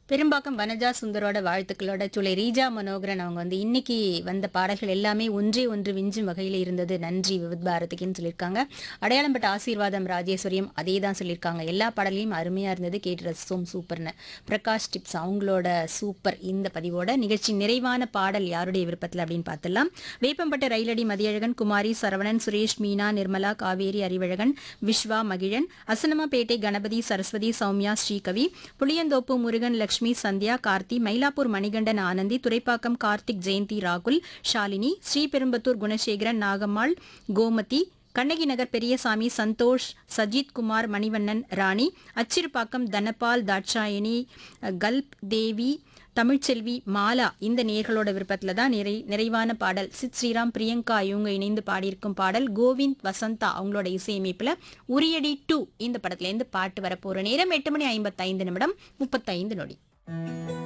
பெரும்பாக்கம் வனஜா சுந்தரோட வாழ்த்துக்களோட சுலை ரீஜா மனோகரன் அவங்க வந்து இன்னைக்கு வந்த பாடல்கள் எல்லாமே ஒன்றே ஒன்று விஞ்சும் வகையில் இருந்தது நன்றி விவித் பாரதிக்குன்னு சொல்லியிருக்காங்க அடையாளம் பட்ட ஆசீர்வாதம் ராஜேஸ்வரியம் அதே தான் சொல்லியிருக்காங்க எல்லா பாடலையும் அருமையாக இருந்தது கேட்டு ரசித்தோம் சூப்பர்னு பிரகாஷ் டிப்ஸ் அவங்களோட சூப்பர் இந்த பதிவோட நிகழ்ச்சி நிறைவான பாடல் யாருடைய விருப்பத்தில் அப்படின்னு பார்த்துலாம் வேப்பம்பட்ட ரயிலடி மதியழகன் குமாரி சரவணன் சுரேஷ் மீனா நிர்மலா காவேரி அறிவழகன் விஸ்வா மகிழன் அசனமாபேட்டை கணபதி சரஸ்வதி சௌமியா ஸ்ரீகவி புளியந்தோப்பு முருகன் லட்சுமி சந்தியா கார்த்தி மயிலாப்பூர் மணிகண்டன் ஆனந்தி துரைப்பாக்கம் கார்த்திக் ஜெயந்தி ராகுல் ஷாலினி ஸ்ரீபெரும்பத்தூர் குணசேகரன் நாகம்மாள் கோமதி கண்ணகி நகர் பெரியசாமி சந்தோஷ் சஜித் குமார் மணிவண்ணன் ராணி அச்சிறுபாக்கம் தனபால் தாட்சாயணி கல்ப் தேவி தமிழ்ச்செல்வி மாலா இந்த நேர்களோட விருப்பத்தில் தான் நிறை நிறைவான பாடல் சித் ஸ்ரீராம் பிரியங்கா இவங்க இணைந்து பாடியிருக்கும் பாடல் கோவிந்த் வசந்தா அவங்களோட இசையமைப்பில் உரியடி டூ இந்த படத்துலேருந்து பாட்டு வரப்போகிற நேரம் எட்டு மணி ஐம்பத்தைந்து நிமிடம் முப்பத்தைந்து நொடி